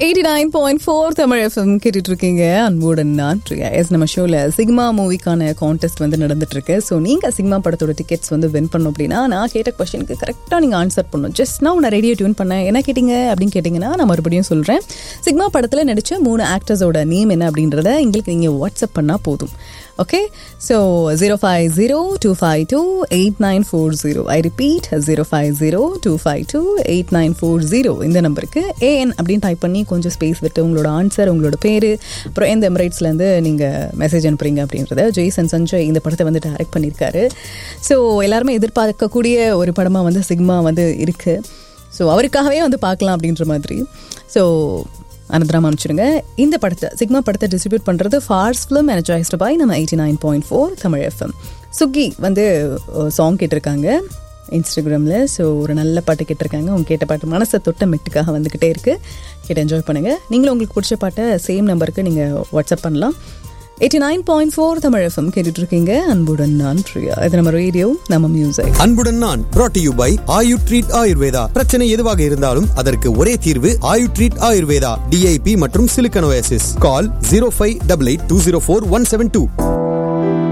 eighty nine point four Tamil FM கேட்டுட்டு இருக்கீங்க அன்புடன் நான் பிரியா எஸ் நம்ம ஷோவில் சிக்மா மூவிக்கான கான்டெஸ்ட் வந்து நடந்துட்டு இருக்கு ஸோ நீங்கள் சிக்மா படத்தோட டிக்கெட்ஸ் வந்து வின் பண்ணணும் அப்படின்னா நான் கேட்ட கொஸ்டினுக்கு கரெக்டாக நீங்கள் ஆன்சர் பண்ணணும் ஜஸ்ட் நான் உன்னை ரேடியோ டியூன் பண்ணேன் என்ன கேட்டிங்க அப்படின்னு கேட்டிங்கன்னா நான் மறுபடியும் சொல்கிறேன் சிக்மா படத்தில் நடித்த மூணு ஆக்டர்ஸோட நேம் என்ன அப்படின்றத எங்களுக்கு நீங்கள் வாட்ஸ்அப் பண்ணால் போதும் okay so zero five zero two five two eight nine four zero I repeat zero five zero two five two eight nine four zero இந்த நம்பருக்கு ஏஎன் அப்படின்னு டைப் பண்ணி கொஞ்சம் ஸ்பேஸ் விட்டு உங்களோட ஆன்சர் உங்களோட பேர் அப்புறம் எந்த எமிரேட்ஸ்லேருந்து நீங்கள் மெசேஜ் அனுப்புறீங்க அப்படின்றத ஜெய்சன் சஞ்சய் இந்த படத்தை வந்து டைரக்ட் பண்ணியிருக்காரு ஸோ எல்லாருமே எதிர்பார்க்கக்கூடிய ஒரு படமாக வந்து சிக்மா வந்து இருக்குது ஸோ அவருக்காகவே வந்து பார்க்கலாம் அப்படின்ற மாதிரி ஸோ அனந்தராம் அனுப்பிச்சிடுங்க இந்த படத்தை சிக்மா படத்தை டிஸ்ட்ரிபியூட் பண்ணுறது ஃபார்ஸ் ஃபிலிம் எனர்ஜைஸ்டு பை நம்ம eighty nine point four Tamil FM சுக்கி வந்து சாங் கேட்டிருக்காங்க இன்ஸ்டாகிராமில் ஸோ ஒரு நல்ல பாட்டு கேட்டிருக்காங்க அவங்க கேட்ட பாட்டு மனசை தொட்ட மெட்டுக்காக வந்துக்கிட்டே இருக்குது கேட்டு என்ஜாய் பண்ணுங்கள் நீங்களும் உங்களுக்கு பிடிச்ச பாட்டை சேம் நம்பருக்கு நீங்கள் வாட்ஸ்அப் பண்ணலாம் eighty nine point four Tamil FM கேட்டுட்டு இருக்கீங்க அன்புடன் நான் பிரியா இது நம்ம ரேடியோ நம்ம மியூசிக் அன்புடன் நான் brought to you by Ayu treat Ayurveda பிரச்சனை எதுவாக இருந்தாலும் அதற்கு ஒரே தீர்வு ஆயு ட்ரீட் ஆயுர்வேதா டிஐபி மற்றும் silicosis call zero five double eight two zero four one seven two